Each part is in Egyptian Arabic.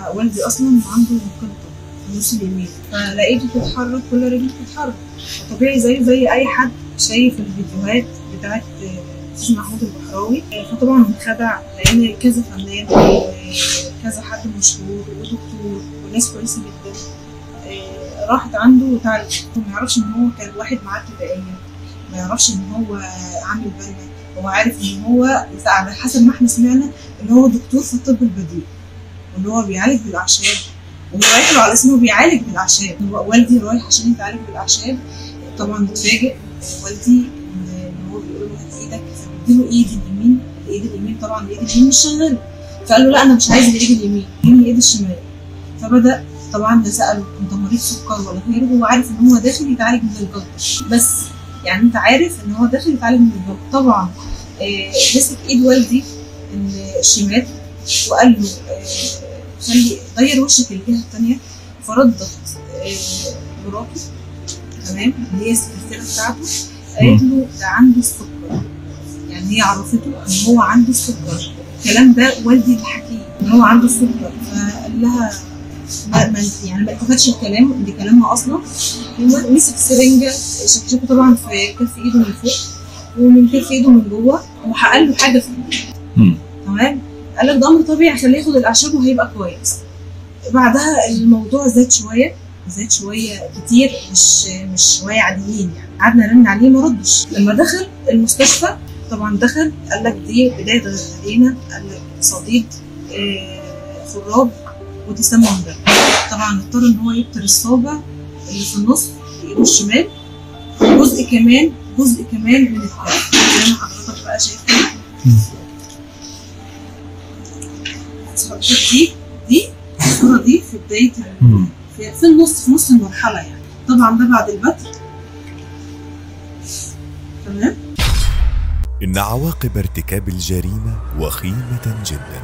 والدي اصلا عنده انقباض في النص اليمين فلقيته بتتحرك كل رجله بتتحرك طبيعي زيه زي اي حد شايف الفيديوهات بتاعت استاذ محمود البحراوي فطبعا انخدع لان كذا فنان وكذا حد مشهور ودكتور وناس كويسه جدا آه، راحت عنده وتعالج ما يعرفش ان هو كان واحد معاه ابتدائيه ما يعرفش ان هو عامل بالنا هو عارف ان هو على حسب ما احنا سمعنا ان هو دكتور في الطب البديل وان هو بيعالج بالاعشاب وهو رايح له على اسمه بيعالج بالاعشاب هو والدي رايح عشان يتعالج بالاعشاب طبعا اتفاجئ والدي ان إن هو بيقول له هات ايدك فبيديله ايد اليمين الايد اليمين طبعا الايد اليمين مش شغاله فقال له لا انا مش عايز الايد اليمين اديني الايد الشمال فبدا طبعا ساله انت مريض سكر ولا غيره هو عارف ان هو داخل يتعالج من الجلطه بس يعني انت عارف ان هو داخل يتعالج من الجلطه طبعا آه، مسك ايد والدي الشمال وقال له آه، خلي غير وشك الجهه الثانيه فردت آه، مراته تمام اللي هي السكرتيره بتاعته قالت له ده عنده السكر يعني هي عرفته ان هو عنده السكر الكلام ده والدي اللي حكيه ان هو عنده السكر فقال لها ما ما يعني ما التفتش الكلام دي كلامها اصلا ومسك سرنجه شكشكه طبعا في كف ايده من فوق ومن كف ايده من جوه وحقن له حاجه في ايده مم. تمام قال لك ده امر طبيعي خليه ياخد الاعشاب وهيبقى كويس بعدها الموضوع زاد شويه زاد شويه كتير مش مش شويه عاديين يعني قعدنا نرن عليه ما ردش لما دخل المستشفى طبعا دخل قال لك دي بدايه غدارينا قال لك صديد آه، خراب وتسمم دم طبعا اضطر ان هو يبتر الصابع اللي في النص بايده الشمال جزء كمان جزء كمان من الكف زي ما حضرتك بقى شايف كده الصورة دي دي الصورة دي في بداية ال- مم. في, في النص في نص المرحلة يعني طبعا ده بعد البتر تمام إن عواقب ارتكاب الجريمة وخيمة جدا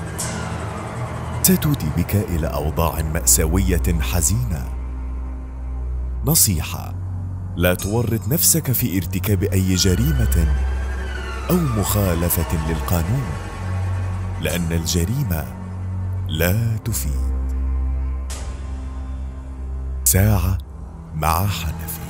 ستودي بك إلى أوضاع مأساوية حزينة نصيحة لا تورط نفسك في ارتكاب أي جريمة أو مخالفة للقانون لأن الجريمة لا تفيد ساعة مع حنفي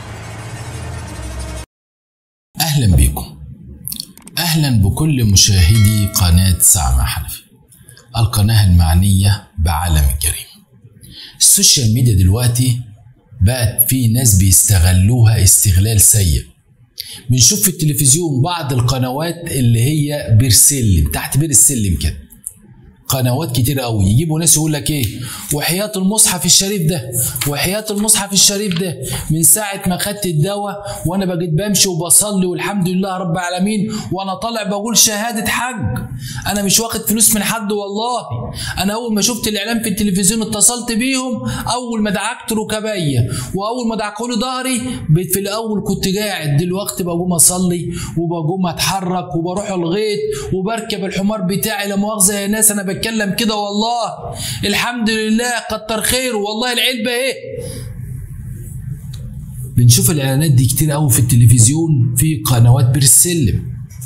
أهلا بكم أهلا بكل مشاهدي قناة سعمة حنفي القناة المعنية بعالم الجريمة السوشيال ميديا دلوقتي بقت في ناس بيستغلوها استغلال سيء بنشوف في التلفزيون بعض القنوات اللي هي بير سلم تحت بير السلم كده قنوات كتير قوي يجيبوا ناس يقول لك ايه وحياة المصحف الشريف ده وحياة المصحف الشريف ده من ساعة ما خدت الدواء وانا بقيت بمشي وبصلي والحمد لله رب العالمين وانا طالع بقول شهادة حج انا مش واخد فلوس من حد والله انا اول ما شفت الاعلان في التلفزيون اتصلت بيهم اول ما دعكت ركبية واول ما دعكوا لي ظهري بقيت في الاول كنت قاعد دلوقتي بقوم اصلي وبقوم اتحرك وبروح الغيط وبركب الحمار بتاعي لا مؤاخذه يا ناس انا بتكلم كده والله الحمد لله كتر خير والله العلبه ايه بنشوف الاعلانات دي كتير قوي في التلفزيون في قنوات بير السلم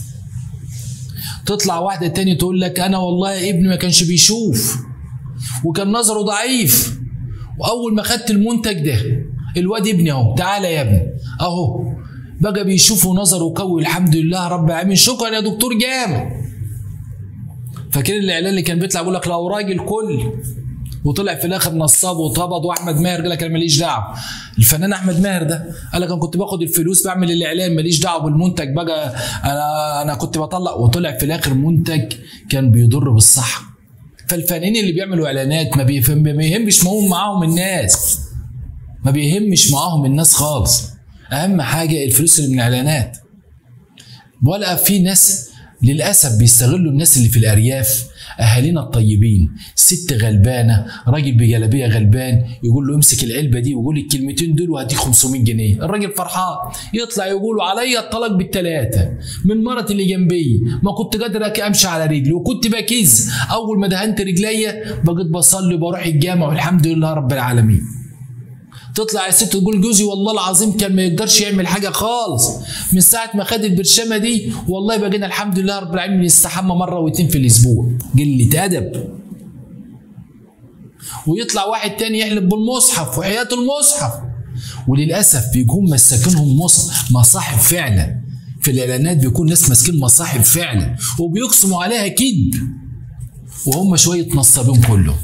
تطلع واحده تاني تقول لك انا والله ابني ما كانش بيشوف وكان نظره ضعيف واول ما خدت المنتج ده الواد ابني اهو تعالى يا ابني اهو بقى بيشوف ونظره قوي الحمد لله رب العالمين شكرا يا دكتور جامع فاكرين الاعلان اللي كان بيطلع يقول لك لو راجل كل وطلع في الاخر نصاب وطبض واحمد ماهر قال لك انا ماليش دعوه الفنان احمد ماهر ده قال لك انا كنت باخد الفلوس بعمل الاعلان ماليش دعوه بالمنتج بقى انا انا كنت بطلع وطلع في الاخر منتج كان بيضر بالصحه فالفنانين اللي بيعملوا اعلانات ما بيفهم ما بيهمش معاهم معاهم الناس ما بيهمش معاهم الناس خالص اهم حاجه الفلوس اللي من الاعلانات ولا في ناس للاسف بيستغلوا الناس اللي في الارياف اهالينا الطيبين ست غلبانه راجل بجلابيه غلبان يقول له امسك العلبه دي وقول الكلمتين دول وهديك 500 جنيه الراجل فرحان يطلع يقولوا عليا الطلاق بالثلاثه من مرتي اللي جنبي ما كنت قادر امشي على رجلي وكنت بكيز اول ما دهنت رجليا بقيت بصلي وبروح الجامع والحمد لله رب العالمين تطلع يا ست تقول جوزي والله العظيم كان ما يقدرش يعمل حاجه خالص من ساعه ما خد البرشامه دي والله بقينا الحمد لله رب العالمين نستحمى مره واتنين في الاسبوع قله ادب ويطلع واحد تاني يحلف بالمصحف وحياة المصحف وللاسف بيكون مساكنهم مص- مصاحف فعلا في الاعلانات بيكون ناس ماسكين مصاحف فعلا وبيقسموا عليها كذب وهم شويه نصابين كلهم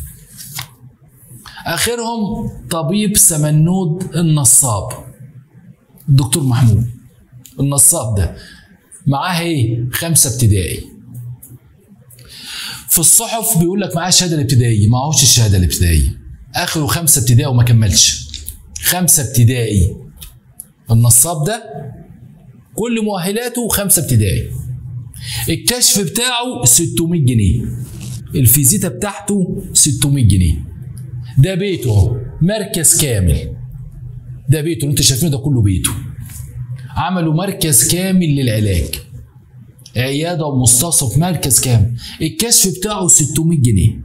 اخرهم طبيب سمنود النصاب الدكتور محمود النصاب ده معاه ايه خمسه ابتدائي في الصحف بيقول لك معاه الشهاده الابتدائيه معهوش الشهاده الابتدائيه اخره خمسه ابتدائي وما كملش خمسه ابتدائي النصاب ده كل مؤهلاته خمسه ابتدائي الكشف بتاعه 600 جنيه الفيزيتا بتاعته 600 جنيه ده بيته اهو مركز كامل ده بيته اللي انت شايفينه ده كله بيته عملوا مركز كامل للعلاج عياده ومستوصف مركز كامل الكشف بتاعه 600 جنيه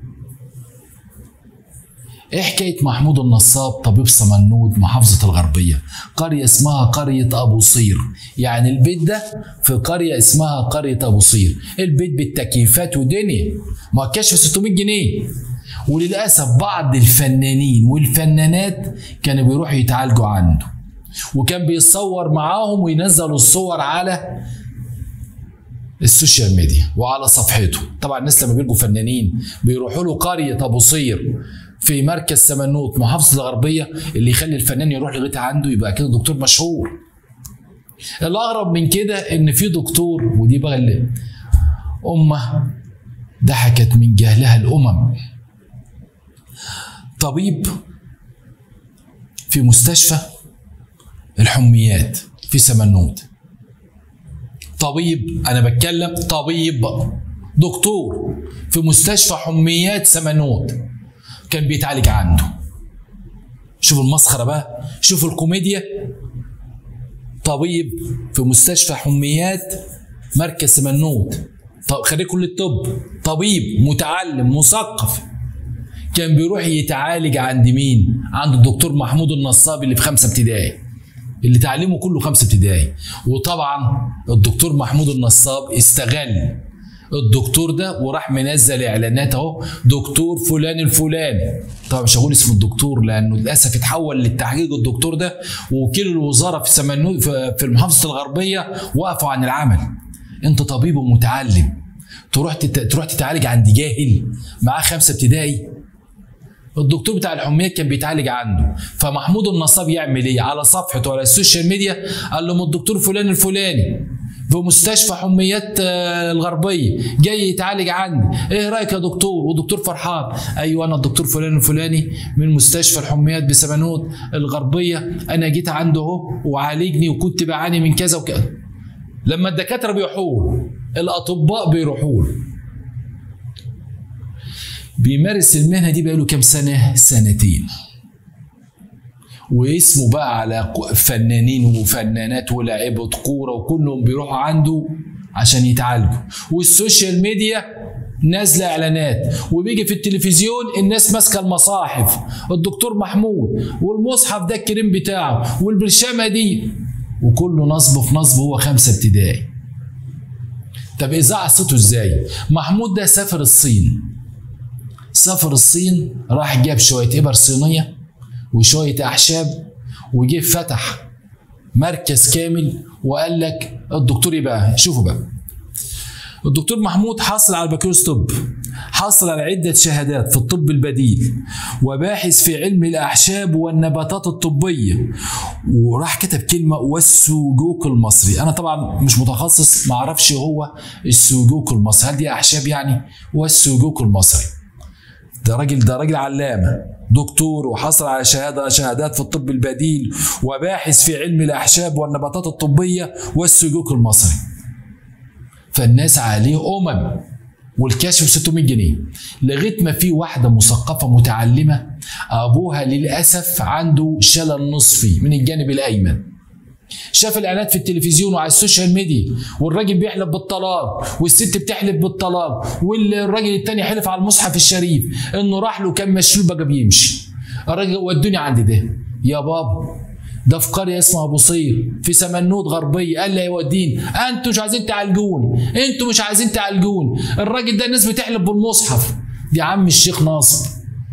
ايه حكايه محمود النصاب طبيب سمنود محافظه الغربيه قريه اسمها قريه ابو صير يعني البيت ده في قريه اسمها قريه ابو صير البيت بالتكييفات ودنيا ما هو الكشف 600 جنيه وللاسف بعض الفنانين والفنانات كانوا بيروحوا يتعالجوا عنده وكان بيصور معاهم وينزلوا الصور على السوشيال ميديا وعلى صفحته طبعا الناس لما بيلقوا فنانين بيروحوا له قريه ابو صير في مركز سمنوت محافظه الغربيه اللي يخلي الفنان يروح لغايه عنده يبقى كده دكتور مشهور الاغرب من كده ان في دكتور ودي بقى اللي امه ضحكت من جهلها الامم طبيب في مستشفى الحميات في سمنود طبيب انا بتكلم طبيب دكتور في مستشفى حميات سمنود كان بيتعالج عنده شوف المسخره بقى شوف الكوميديا طبيب في مستشفى حميات مركز سمنود طب خريج كليه الطب طبيب متعلم مثقف كان بيروح يتعالج عند مين؟ عند الدكتور محمود النصاب اللي في خمسه ابتدائي اللي تعليمه كله خمسه ابتدائي وطبعا الدكتور محمود النصاب استغل الدكتور ده وراح منزل اعلانات اهو دكتور فلان الفلاني طبعا مش هقول اسم الدكتور لانه للاسف اتحول للتحقيق الدكتور ده ووكيل الوزاره في سمنود في في المحافظه الغربيه وقفوا عن العمل انت طبيب ومتعلم تروح تت... تروح تتعالج عند جاهل معاه خمسه ابتدائي الدكتور بتاع الحميات كان بيتعالج عنده فمحمود النصاب يعمل ايه على صفحته على السوشيال ميديا قال لهم الدكتور فلان الفلاني في مستشفى حميات آه، الغربيه جاي يتعالج عندي ايه رايك يا دكتور ودكتور فرحان ايوه انا الدكتور فلان الفلاني من مستشفى الحميات بسمنود الغربيه انا جيت عنده اهو وعالجني وكنت بعاني من كذا وكذا لما الدكاتره بيروحوا له، الاطباء بيروحوا له بيمارس المهنه دي بقاله كام سنه سنتين واسمه بقى على ق- فنانين وفنانات ولاعيبه كوره وكلهم بيروحوا عنده عشان يتعالجوا والسوشيال ميديا نازله اعلانات وبيجي في التلفزيون الناس ماسكه المصاحف الدكتور محمود والمصحف ده الكريم بتاعه والبرشامه دي وكله نصب في نصب هو خمسه ابتدائي طب اذاعه صوته ازاي محمود ده سافر الصين سافر الصين راح جاب شويه ابر صينيه وشويه اعشاب وجه فتح مركز كامل وقال لك الدكتور يبقى شوفوا بقى الدكتور محمود حصل على بكالوريوس طب حصل على عدة شهادات في الطب البديل وباحث في علم الأعشاب والنباتات الطبية وراح كتب كلمة والسوجوك المصري أنا طبعا مش متخصص ما أعرفش هو السوجوك المصري هل دي أعشاب يعني والسوجوك المصري ده راجل ده راجل علامه دكتور وحصل على شهاده شهادات في الطب البديل وباحث في علم الاعشاب والنباتات الطبيه والسلوك المصري فالناس عليه امم والكشف ب 600 جنيه لغايه ما في واحده مثقفه متعلمه ابوها للاسف عنده شلل نصفي من الجانب الايمن شاف الاعلانات في التلفزيون وعلى السوشيال ميديا والراجل بيحلف بالطلاق والست بتحلف بالطلاق والراجل التاني حلف على المصحف الشريف انه راح له كان مشلول بقى بيمشي الراجل ودوني عند ده يا بابا ده في قريه اسمها ابو صير في سمنود غربيه قال لي هيوديني انتوا مش عايزين تعالجوني انتوا مش عايزين تعالجوني الراجل ده الناس بتحلف بالمصحف دي عم الشيخ ناصر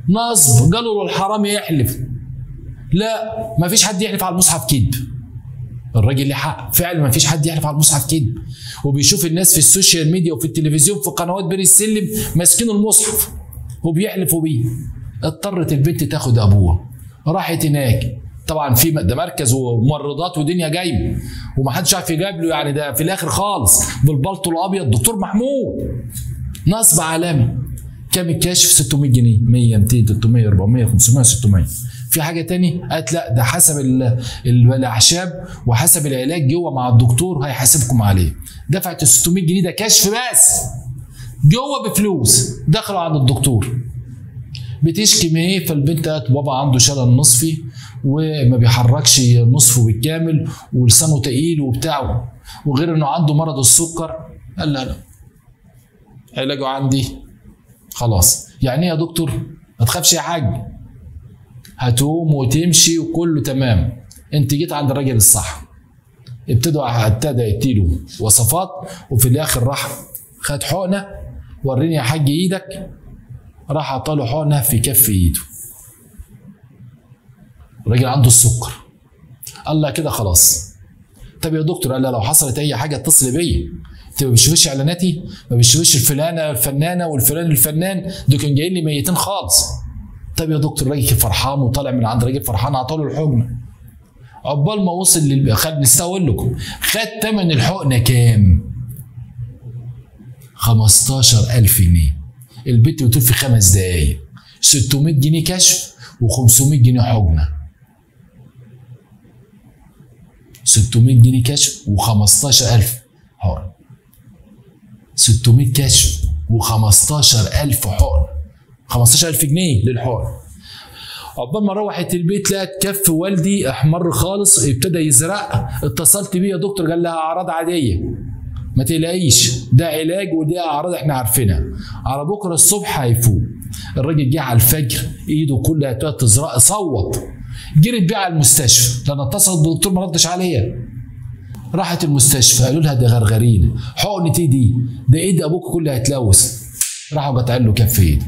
نصب قالوا له الحرام يحلف لا ما فيش حد يحلف على المصحف كذب الراجل ليه حق فعلا ما فيش حد يحلف على المصحف كذب وبيشوف الناس في السوشيال ميديا وفي التلفزيون في قنوات بين السلم ماسكين المصحف وبيحلفوا بيه اضطرت البنت تاخد ابوها راحت هناك طبعا في ده مركز وممرضات ودنيا جايبه ومحدش عارف يجاب له يعني ده في الاخر خالص بالبلطو الابيض دكتور محمود نصب عالمي كام الكاشف 600 جنيه 100 200 300 400 500 600 في حاجه تاني قالت لا ده حسب ال- ال- الاعشاب وحسب العلاج جوه مع الدكتور هيحاسبكم عليه دفعت ال 600 جنيه ده كشف بس جوه بفلوس دخلوا عند الدكتور بتشكي من ايه فالبنت قالت بابا عنده شلل نصفي وما بيحركش نصفه بالكامل ولسانه تقيل وبتاع وغير انه عنده مرض السكر قال لا لا علاجه عندي خلاص يعني ايه يا دكتور ما تخافش يا حاج هتقوم وتمشي وكله تمام انت جيت عند الراجل الصح ابتدوا ابتدى يديله وصفات وفي الاخر راح خد حقنه وريني يا حاج ايدك راح عطاله حقنه في كف ايده الراجل عنده السكر قال لا كده خلاص طب يا دكتور قال لا لو حصلت اي حاجه اتصل بيا انت ما بتشوفش اعلاناتي ما بتشوفش الفلانه الفنانه والفلان الفنان دول كانوا جايين لي ميتين خالص طب يا دكتور راجل فرحان وطالع من عند راجل فرحان عطاله الحقنه عقبال ما وصل لل... خد نسيت اقول لكم خد ثمن الحقنه كام 15000 جنيه البت بتقول في خمس دقايق 600 جنيه كشف و500 جنيه حقنه 600 جنيه كشف و15000 حقن 600 كشف و15000 حقن 15000 جنيه للحقن عقبال ما روحت البيت لقت كف والدي احمر خالص ابتدى يزرق اتصلت بيه يا دكتور قال لها اعراض عاديه ما تقلقيش ده علاج ودي اعراض احنا عارفينها على بكره الصبح هيفوق الراجل جه على الفجر ايده كلها ابتدت تزرق صوت جريت بيه على المستشفى لان اتصلت بالدكتور ما ردش عليها راحت المستشفى قالوا لها ده غرغرين حقنة ايه دي؟ ده ايد ابوك كلها هتلوث راحوا قطع له كف ايده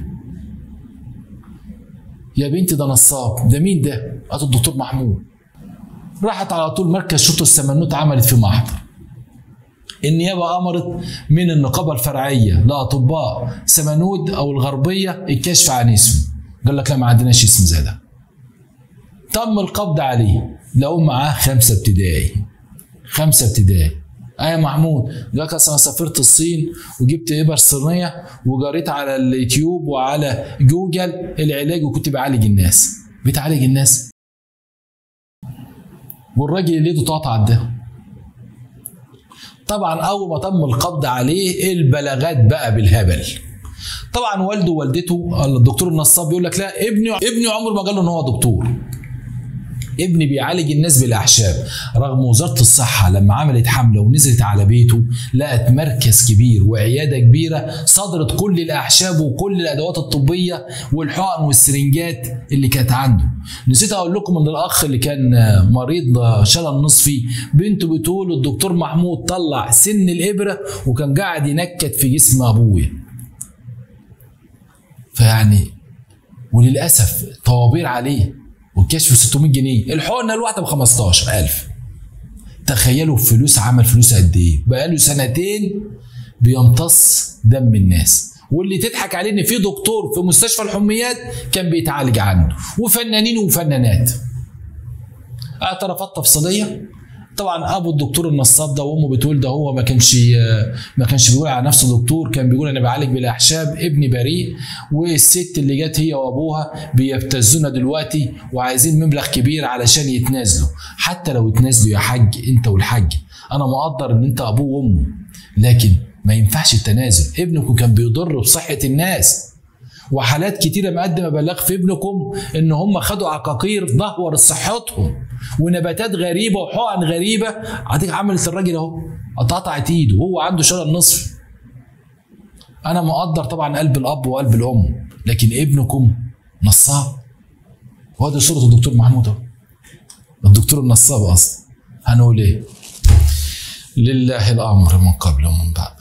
يا بنتي ده نصاب ده مين ده؟ قالت الدكتور محمود راحت على طول مركز شرطه السمنوت عملت في محضر النيابة أمرت من النقابة الفرعية لأطباء سمنود أو الغربية الكشف عن اسمه قال لك لا ما عندناش اسم زي ده تم القبض عليه لقوا معاه خمسة ابتدائي خمسة ابتدائي اه يا محمود قال لك اصل انا سافرت الصين وجبت ابر صينيه وجريت على اليوتيوب وعلى جوجل العلاج وكنت بعالج الناس بتعالج الناس والراجل اللي ايده اتقطعت ده طبعا اول ما تم القبض عليه البلاغات بقى بالهبل طبعا والده ووالدته الدكتور النصاب بيقول لك لا ابني ابني عمره ما قال له ان هو دكتور ابني بيعالج الناس بالاعشاب رغم وزاره الصحه لما عملت حمله ونزلت على بيته لقت مركز كبير وعياده كبيره صدرت كل الاعشاب وكل الادوات الطبيه والحقن والسرنجات اللي كانت عنده نسيت اقول لكم ان الاخ اللي كان مريض شلل نصفي بنته بتقول الدكتور محمود طلع سن الابره وكان قاعد ينكت في جسم ابويا فيعني وللاسف طوابير عليه والكشف 600 جنيه الحقنه الواحده ب 15000 تخيلوا الفلوس عمل فلوس قد ايه بقاله سنتين بيمتص دم الناس واللي تضحك عليه ان في دكتور في مستشفى الحميات كان بيتعالج عنده وفنانين وفنانات اعترافات تفصيليه طبعا ابو الدكتور النصاب ده وامه بتقول ده هو ما كانش ما كانش بيقول على نفسه دكتور كان بيقول انا بعالج بالاعشاب ابني بريء والست اللي جت هي وابوها بيبتزونا دلوقتي وعايزين مبلغ كبير علشان يتنازلوا حتى لو اتنازلوا يا حاج انت والحاج انا مقدر ان انت ابوه وامه لكن ما ينفعش التنازل ابنكم كان بيضر بصحه الناس وحالات كتيره مقدمه بلاغ في ابنكم ان هم خدوا عقاقير دهور صحتهم ونباتات غريبه وحقن غريبه عادك عملت الراجل اهو اتقطعت ايده وهو عنده شلل نصف انا مقدر طبعا قلب الاب وقلب الام لكن ابنكم نصاب وهذه صوره الدكتور محمود اهو الدكتور النصاب اصلا هنقول ايه لله الامر من قبل ومن بعد